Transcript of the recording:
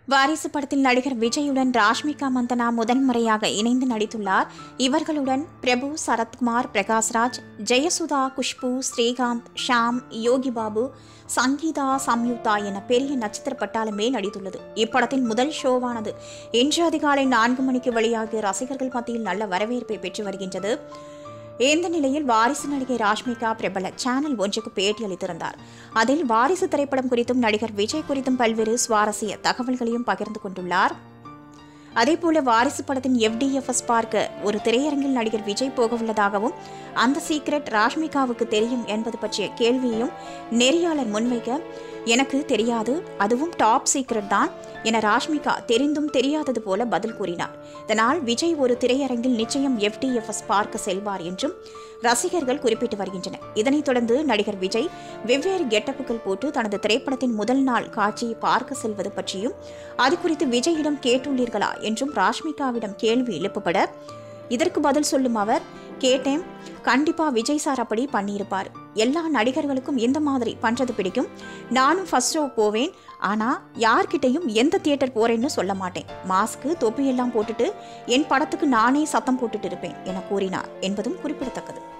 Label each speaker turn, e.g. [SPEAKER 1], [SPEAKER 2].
[SPEAKER 1] வாரிசு படத்தில் நடிகர் விஜயுடன் ராஷ்மிகா மந்தனா முதன்முறையாக இணைந்து நடித்துள்ளார் இவர்களுடன் பிரபு சரத்குமார் பிரகாஷ்ராஜ் ஜெயசுதா குஷ்பு ஸ்ரீகாந்த் ஷாம் யோகி பாபு சங்கீதா சம்யுக்தா என பெரிய நட்சத்திர பட்டாளமே நடித்துள்ளது இப்படத்தின் முதல் ஷோவானது இன்று அதிகாலை நான்கு மணிக்கு வெளியாகி ரசிகர்கள் மத்தியில் நல்ல வரவேற்பை பெற்று வருகின்றது இந்த நிலையில் வாரிசு நடிகை ராஷ்மிகா பிரபல சேனல் ஒன்றுக்கு பேட்டியளித்திருந்தார் அதில் வாரிசு திரைப்படம் குறித்தும் நடிகர் விஜய் குறித்தும் பல்வேறு சுவாரஸ்ய தகவல்களையும் பகிர்ந்து கொண்டுள்ளார் அதேபோல வாரிசு படத்தின் எஃப்டிஎஃப்எஸ் பார்க்க ஒரு திரையரங்கில் நடிகர் விஜய் போக உள்ளதாகவும் அந்த சீக்ரெட் ராஷ்மிகாவுக்கு தெரியும் என்பது பற்றிய கேள்வியையும் நெறியாளர் முன்வைக்க எனக்கு தெரியாது அதுவும் டாப் சீக்ரெட் தான் என ராஷ்மிகா தெரிந்தும் தெரியாதது போல பதில் கூறினார் இதனால் விஜய் ஒரு திரையரங்கில் நிச்சயம் எஃப்டிஎஃப்எஸ் பார்க்க செல்வார் என்றும் ரசிகர்கள் குறிப்பிட்டு வருகின்றனர் இதனைத் தொடர்ந்து நடிகர் விஜய் வெவ்வேறு கெட்டப்புகள் போட்டு தனது திரைப்படத்தின் முதல் நாள் காட்சியை பார்க்க செல்வது பற்றியும் அது குறித்து விஜயிடம் கேட்டுள்ளீர்களா என்றும் ராஷ்மிகாவிடம் கேள்வி எழுப்பப்பட இதற்கு பதில் சொல்லும் அவர் கேட்டேன் கண்டிப்பா விஜய் சார் அப்படி பண்ணியிருப்பார் எல்லா நடிகர்களுக்கும் இந்த மாதிரி பண்றது பிடிக்கும் நானும் ஃபர்ஸ்ட் ஷோ போவேன் ஆனா யார்கிட்டையும் எந்த தியேட்டர் போறேன்னு சொல்ல மாட்டேன் மாஸ்க்கு தொப்பி எல்லாம் போட்டுட்டு என் படத்துக்கு நானே சத்தம் போட்டுட்டு இருப்பேன் என கூறினார் என்பதும் குறிப்பிடத்தக்கது